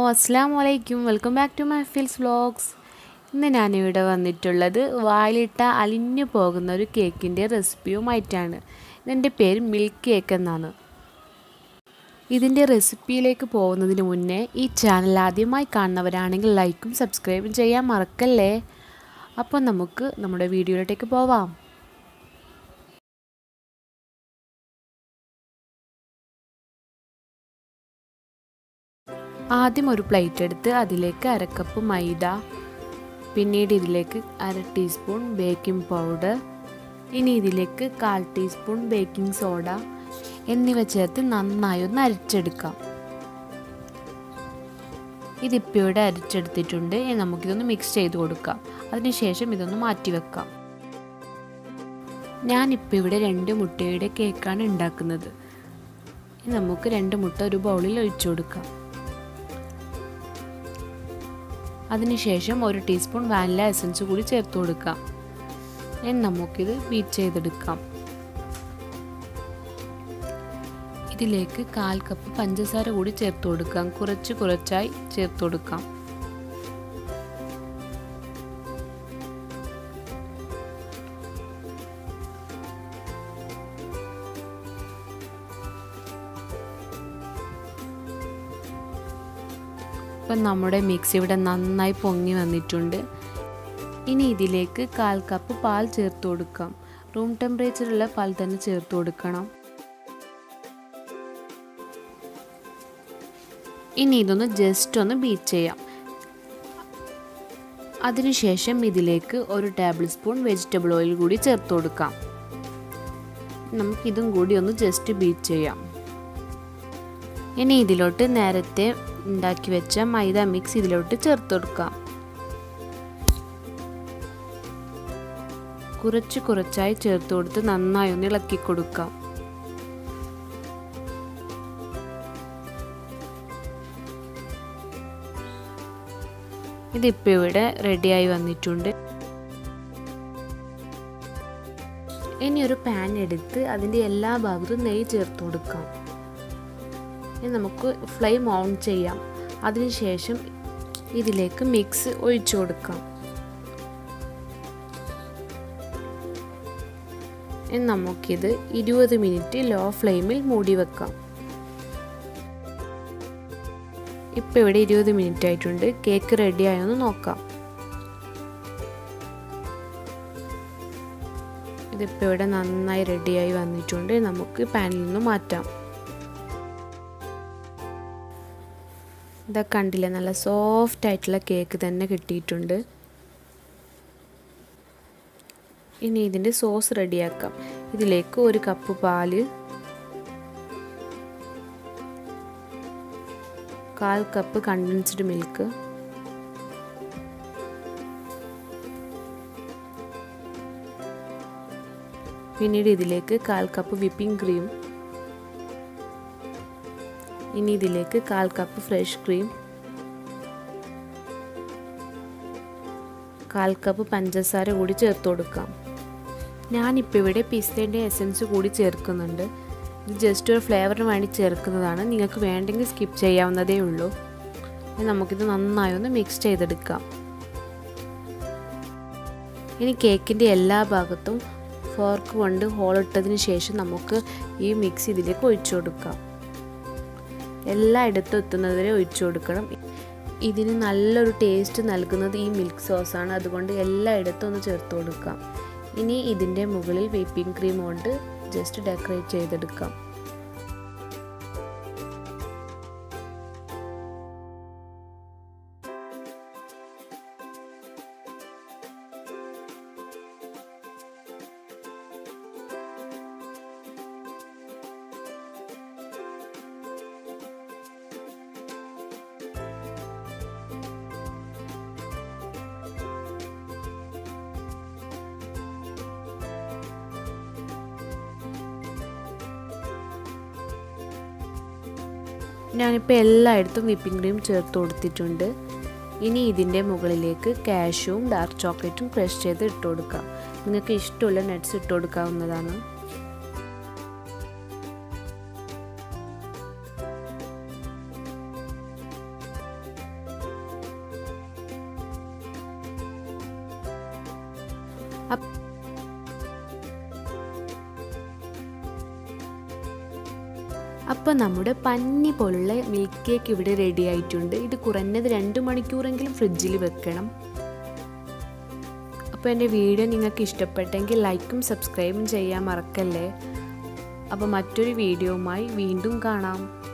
അസ്സാം വലൈക്കും welcome back to my feels vlogs ഇന്ന് ഞാനിവിടെ വന്നിട്ടുള്ളത് വായിലിട്ട അലിഞ്ഞു പോകുന്ന ഒരു കേക്കിൻ്റെ റെസിപ്പിയുമായിട്ടാണ് ഇതിൻ്റെ പേര് മിൽക്ക് കേക്ക് എന്നാണ് ഇതിൻ്റെ റെസിപ്പിയിലേക്ക് പോകുന്നതിന് മുന്നേ ഈ ചാനൽ ആദ്യമായി കാണുന്നവരാണെങ്കിൽ ലൈക്കും സബ്സ്ക്രൈബും ചെയ്യാൻ മറക്കല്ലേ അപ്പോൾ നമുക്ക് നമ്മുടെ വീഡിയോയിലോട്ടേക്ക് പോവാം ആദ്യം ഒരു പ്ലേറ്റ് എടുത്ത് അതിലേക്ക് അരക്കപ്പ് മൈദ പിന്നീട് ഇതിലേക്ക് അര ടീസ്പൂൺ ബേക്കിംഗ് പൗഡർ ഇനി ഇതിലേക്ക് കാൽ ടീസ്പൂൺ ബേക്കിംഗ് സോഡ എന്നിവ ചേർത്ത് നന്നായി ഒന്ന് അരിച്ചെടുക്കാം ഇതിപ്പോൾ ഇവിടെ അരിച്ചെടുത്തിട്ടുണ്ട് ഇനി നമുക്കിതൊന്ന് മിക്സ് ചെയ്ത് കൊടുക്കാം അതിനുശേഷം ഇതൊന്ന് മാറ്റി വെക്കാം ഞാനിപ്പോൾ ഇവിടെ രണ്ട് മുട്ടയുടെ കേക്കാണ് ഉണ്ടാക്കുന്നത് ഇനി നമുക്ക് രണ്ട് മുട്ട ഒരു ബൗളിൽ ഒഴിച്ചു കൊടുക്കാം അതിനുശേഷം ഒരു ടീസ്പൂൺ വാനില എസൻസ് കൂടി ചേർത്ത് കൊടുക്കാം ഇനി നമുക്കിത് ബീറ്റ് ചെയ്തെടുക്കാം ഇതിലേക്ക് കാൽ കപ്പ് പഞ്ചസാര കൂടി ചേർത്ത് കൊടുക്കാം കുറച്ച് കുറച്ചായി ചേർത്ത് കൊടുക്കാം ഇപ്പം നമ്മുടെ മിക്സ് ഇവിടെ നന്നായി പൊങ്ങി വന്നിട്ടുണ്ട് ഇനി ഇതിലേക്ക് കാൽ കപ്പ് പാൽ ചേർത്ത് കൊടുക്കാം റൂം ടെമ്പറേച്ചറുള്ള പാൽ തന്നെ ചേർത്ത് കൊടുക്കണം ഇനി ഇതൊന്ന് ജസ്റ്റ് ഒന്ന് ബീറ്റ് ചെയ്യാം അതിനുശേഷം ഇതിലേക്ക് ഒരു ടേബിൾ സ്പൂൺ വെജിറ്റബിൾ ഓയിൽ കൂടി ചേർത്ത് കൊടുക്കാം നമുക്കിതും കൂടി ഒന്ന് ജസ്റ്റ് ബീറ്റ് ചെയ്യാം ഇനി ഇതിലോട്ട് നേരത്തെ ഉണ്ടാക്കി വെച്ച മൈദ മിക്സ് ഇതിലോട്ട് ചേർത്ത് കൊടുക്കാം കുറച്ച് കുറച്ചായി ചേർത്ത് കൊടുത്ത് നന്നായി ഒന്ന് ഇളക്കി കൊടുക്കാം ഇതിപ്പോൾ ഇവിടെ റെഡിയായി വന്നിട്ടുണ്ട് ഇനി ഒരു പാൻ എടുത്ത് അതിൻ്റെ എല്ലാ ഭാഗത്തും നെയ്യ് ചേർത്ത് കൊടുക്കാം ഇനി നമുക്ക് ഫ്ലെയിം ഓൺ ചെയ്യാം അതിനുശേഷം ഇതിലേക്ക് മിക്സ് ഒഴിച്ചു കൊടുക്കാം ഇനി നമുക്കിത് ഇരുപത് മിനിറ്റ് ലോ ഫ്ലെയിമിൽ മൂടി വെക്കാം ഇപ്പോൾ ഇവിടെ ഇരുപത് മിനിറ്റ് ആയിട്ടുണ്ട് കേക്ക് റെഡി ആയൊന്ന് നോക്കാം ഇതിപ്പോൾ ഇവിടെ നന്നായി റെഡിയായി വന്നിട്ടുണ്ട് നമുക്ക് പാനിൽ നിന്ന് മാറ്റാം ഇതാ കണ്ടില്ലേ നല്ല സോഫ്റ്റ് ആയിട്ടുള്ള കേക്ക് തന്നെ കിട്ടിയിട്ടുണ്ട് ഇനി ഇതിൻ്റെ സോസ് റെഡിയാക്കാം ഇതിലേക്ക് ഒരു കപ്പ് പാല് കാൽ കപ്പ് കണ്ടൻസ്ഡ് മിൽക്ക് പിന്നീട് ഇതിലേക്ക് കാൽ കപ്പ് വിപ്പിംഗ് ക്രീം ഇനി ഇതിലേക്ക് കാൽ കപ്പ് ഫ്രഷ് ക്രീം കാൽ കപ്പ് പഞ്ചസാര കൂടി ചേർത്ത് കൊടുക്കാം ഞാനിപ്പോൾ ഇവിടെ പിസ്തേൻ്റെ എസൻസ് കൂടി ചേർക്കുന്നുണ്ട് ഇത് ജസ്റ്റ് ഒരു ഫ്ലേവറിന് വേണ്ടി ചേർക്കുന്നതാണ് നിങ്ങൾക്ക് വേണ്ടെങ്കിൽ സ്കിപ്പ് ചെയ്യാവുന്നതേ ഉള്ളൂ നമുക്കിത് നന്നായി ഒന്ന് മിക്സ് ചെയ്തെടുക്കാം ഇനി കേക്കിൻ്റെ എല്ലാ ഭാഗത്തും ഫോർക്ക് കൊണ്ട് ഹോളിട്ടതിന് ശേഷം നമുക്ക് ഈ മിക്സ് ഇതിലേക്ക് ഒഴിച്ചു കൊടുക്കാം എല്ലായിടത്തും എത്തുന്നതുവരെ ഒഴിച്ചു കൊടുക്കണം ഇതിന് നല്ലൊരു ടേസ്റ്റ് നൽകുന്നത് ഈ മിൽക്ക് സോസാണ് അതുകൊണ്ട് എല്ലായിടത്തും ഒന്ന് ചേർത്ത് കൊടുക്കാം ഇനി ഇതിൻ്റെ മുകളിൽ വിപ്പിംഗ് ക്രീം കൊണ്ട് ജസ്റ്റ് ഡെക്കറേറ്റ് ചെയ്തെടുക്കാം ഞാനിപ്പോൾ എല്ലായിടത്തും വിപ്പിംഗ് ക്രീം ചേർത്ത് കൊടുത്തിട്ടുണ്ട് ഇനി ഇതിൻ്റെ മുകളിലേക്ക് കാഷ്യൂവും ഡാർക്ക് ചോക്ലേറ്റും ക്രഷ് ചെയ്ത് ഇട്ട് കൊടുക്കാം നിങ്ങൾക്ക് ഇഷ്ടമുള്ള നട്ട്സ് ഇട്ട് കൊടുക്കാവുന്നതാണ് അപ്പോൾ നമ്മുടെ പന്നി പോലുള്ള മിൽക്ക് കേക്ക് ഇവിടെ റെഡി ആയിട്ടുണ്ട് ഇത് കുറഞ്ഞത് രണ്ട് മണിക്കൂറെങ്കിലും ഫ്രിഡ്ജിൽ വെക്കണം അപ്പോൾ എൻ്റെ വീഡിയോ നിങ്ങൾക്ക് ഇഷ്ടപ്പെട്ടെങ്കിൽ ലൈക്കും സബ്സ്ക്രൈബും ചെയ്യാൻ മറക്കല്ലേ അപ്പോൾ മറ്റൊരു വീഡിയോയുമായി വീണ്ടും കാണാം